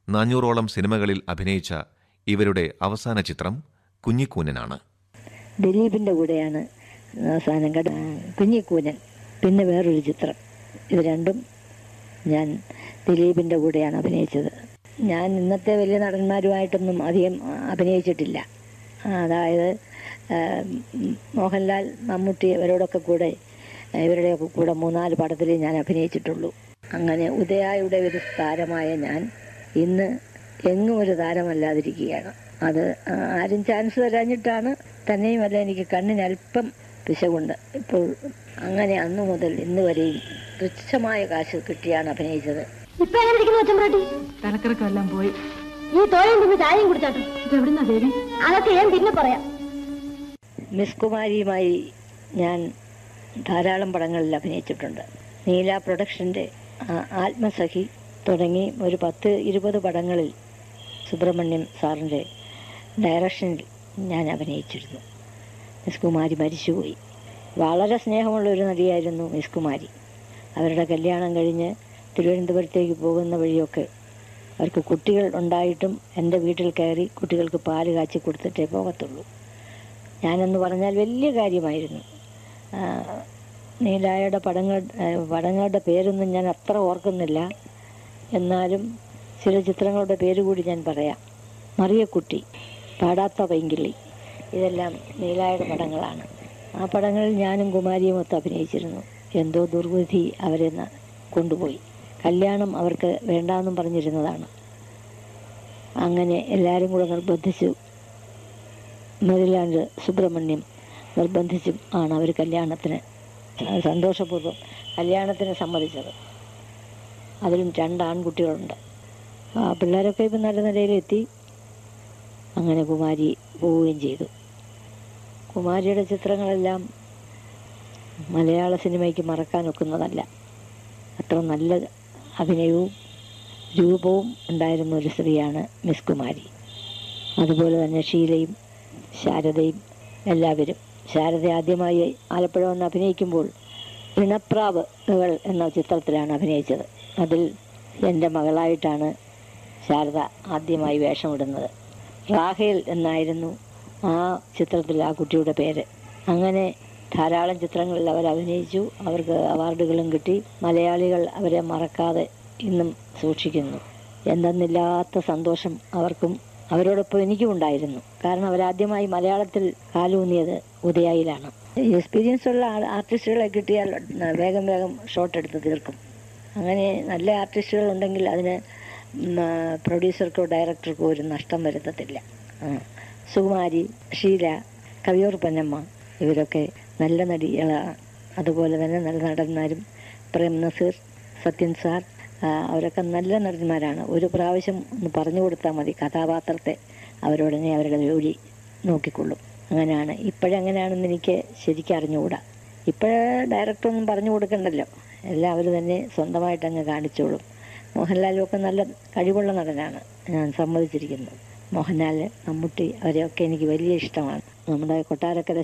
നാനൂറോളം സിനിമകളിൽ അഭിനയിച്ച ഇവരുടെ അവസാന ചിത്രം കുഞ്ഞിക്കൂനനാണ് ദിലീപിൻ്റെ കൂടെയാണ് അവസാനം കട കുഞ്ഞിക്കൂനൻ പിന്നെ വേറൊരു ചിത്രം ഇത് രണ്ടും ഞാൻ ദിലീപിൻ്റെ കൂടെയാണ് അഭിനയിച്ചത് ഞാൻ ഇന്നത്തെ വലിയ നടന്മാരുമായിട്ടൊന്നും അധികം അഭിനയിച്ചിട്ടില്ല അതായത് ആ, ഉം, മോഹൻലാൽ മമ്മൂട്ടി ഇവരോടൊക്കെ കൂടെ ഇവരുടെയൊക്കെ കൂടെ മൂന്നാല് പടത്തിലേ ഞാൻ അഭിനയിച്ചിട്ടുള്ളൂ അങ്ങനെ ഉദയായുടെ ഒരു താരമായ ഞാൻ ഇന്ന് എങ്ങും ഒരു താരമല്ലാതിരിക്കുകയാണ് അത് ആരും ചാൻസ് തരാഞ്ഞിട്ടാണ് തന്നെയുമല്ല എനിക്ക് കണ്ണിന് അല്പം പിശകുണ്ട് ഇപ്പോൾ അങ്ങനെ അന്നു മുതൽ ഇന്ന് വരെയും തുച്ഛമായ കാശ് കിട്ടിയാണ് അഭിനയിച്ചത് ഇപ്പൊ എങ്ങനെ ഇരിക്കുന്നു ഒച്ചമ്പ്രാട്ടി തലക്കറക്കം പോയി ഈ തോയും തിന്ന് ചായയും കുടിച്ചാട്ടോ ഇതെവിടുന്നാ ദേവി അതൊക്കെ ഞാൻ പിന്നെ പറയാം മിസ് കുമാരിയുമായി ഞാൻ ധാരാളം പടങ്ങളിൽ അഭിനയിച്ചിട്ടുണ്ട് നീല പ്രൊഡക്ഷൻ്റെ ആ- ആത്മസഖി തുടങ്ങി ഒരു പത്ത് ഇരുപത് പടങ്ങളിൽ സുബ്രഹ്മണ്യം സാറിൻ്റെ ഡയറക്ഷനിൽ ഞാൻ അഭിനയിച്ചിരുന്നു മിസ് കുമാരി മരിച്ചുപോയി വളരെ സ്നേഹമുള്ള ഒരു നടിയായിരുന്നു മിസ് കുമാരി അവരുടെ കല്യാണം കഴിഞ്ഞ് തിരുവനന്തപുരത്തേക്ക് പോകുന്ന വഴിയൊക്കെ അവർക്ക് കുട്ടികൾ ഉണ്ടായിട്ടും എൻ്റെ വീട്ടിൽ കയറി കുട്ടികൾക്ക് പാല് കാച്ചി കൊടുത്തിട്ടേ പോകത്തുള്ളൂ ഞാനെന്ന് പറഞ്ഞാൽ വലിയ കാര്യമായിരുന്നു ആ, നീലായുടെ പടങ്ങൾ ആ, പടങ്ങളുടെ പേരൊന്നും ഞാൻ അത്ര ഓർക്കുന്നില്ല എന്നാലും ചില ചിത്രങ്ങളുടെ പേര് കൂടി ഞാൻ പറയാം മറിയക്കുട്ടി പാടാത്ത പൈങ്കിളി ഇതെല്ലാം നീലായുടെ പടങ്ങളാണ് ആ പടങ്ങളിൽ ഞാനും കുമാരിയും ഒത്ത് അഭിനയിച്ചിരുന്നു എന്തോ ദുർവിധി അവരെ ന- കൊണ്ടുപോയി കല്യാണം അവർക്ക് വേണ്ടാന്നും പറഞ്ഞിരുന്നതാണ് അങ്ങനെ എല്ലാവരും കൂടെ നിർബന്ധിച്ചു മെറിലാൻഡ് സുബ്രഹ്മണ്യം നിർബന്ധിച്ചും ആണ് അവർ കല്യാണത്തിന് സന്തോഷപൂർവ്വം കല്യാണത്തിന് സമ്മതിച്ചത് അതിലും രണ്ട് ആൺകുട്ടികളുണ്ട് ആ പിള്ളേരൊക്കെ ഇപ്പം നല്ല നിലയിലെത്തി അങ്ങനെ കുമാരി പോവുകയും ചെയ്തു കുമാരിയുടെ ചിത്രങ്ങളെല്ലാം മലയാള സിനിമയ്ക്ക് മറക്കാൻ ഒക്കുന്നതല്ല അത്ര നല്ല അഭിനയവും രൂപവും ഉണ്ടായിരുന്ന ഒരു സ്ത്രീയാണ് മിസ് കുമാരി അതുപോലെ തന്നെ ഷീലയും ശാരദയും എല്ലാവരും ശാരദ ആദ്യമായി ആലപ്പുഴ വന്ന് അഭിനയിക്കുമ്പോൾ ഇണപ്രാവുകൾ എന്ന ചിത്രത്തിലാണ് അഭിനയിച്ചത് അതിൽ എൻ്റെ മകളായിട്ടാണ് ശാരദ ആദ്യമായി വേഷമിടുന്നത് റാഹേൽ എന്നായിരുന്നു ആ ചിത്രത്തിൽ ആ കുട്ടിയുടെ പേര് അങ്ങനെ ധാരാളം ചിത്രങ്ങളിൽ അവർ അഭിനയിച്ചു അവർക്ക് അവാർഡുകളും കിട്ടി മലയാളികൾ അവരെ മറക്കാതെ ഇന്നും സൂക്ഷിക്കുന്നു എന്തെന്നില്ലാത്ത സന്തോഷം അവർക്കും അവരോടൊപ്പം എനിക്കും ഉണ്ടായിരുന്നു കാരണം അവരാദ്യമായി മലയാളത്തിൽ കാലൂന്നിയത് ഉദയായിലാണ് എക്സ്പീരിയൻസ് ഉള്ള ആ- ആർട്ടിസ്റ്റുകളെ കിട്ടിയാൽ വേഗം വേഗം ഷോട്ട് എടുത്ത് തീർക്കും അങ്ങനെ നല്ല ആർട്ടിസ്റ്റുകൾ ഉണ്ടെങ്കിൽ അതിന് ഉം, ആ, പ്രൊഡ്യൂസർക്കോ ഡയറക്ടർക്കോ ഒരു നഷ്ടം വരുത്തത്തില്ല ആ. സുകുമാരി ഷീല കവിയൂർ പൊന്നമ്മ ഇവരൊക്കെ നല്ല നടികളാണ് അതുപോലെ തന്നെ നല്ല നടന്മാരും പ്രേം നസീർ സത്യൻ സാർ ആ, അവരൊക്കെ നല്ല നടന്മാരാണ് ഒരു പ്രാവശ്യം ഒന്ന് പറഞ്ഞു കൊടുത്താൽ മതി കഥാപാത്രത്തെ അവരുടനെ അവരുടെ ജോലി നോക്കിക്കൊള്ളും അങ്ങനെയാണ് ഇപ്പോഴെങ്ങനെയാണെന്ന് എനിക്ക് ശരിക്കും അറിഞ്ഞുകൂടാ ഇപ്പോഴേ ഡയറക്ടറൊന്നും പറഞ്ഞു കൊടുക്കണ്ടല്ലോ എല്ലാം അവർ തന്നെ സ്വന്തമായിട്ട് അങ്ങ് കാണിച്ചോളും മോഹൻലാലും ഒക്കെ നല്ല കഴിവുള്ള നടനാണ് ഞാൻ സമ്മതിച്ചിരിക്കുന്നു മോഹൻലാൽ മമ്മൂട്ടി അവരെയൊക്കെ എനിക്ക് വലിയ ഇഷ്ടമാണ് നമ്മുടെ കൊട്ടാരക്കര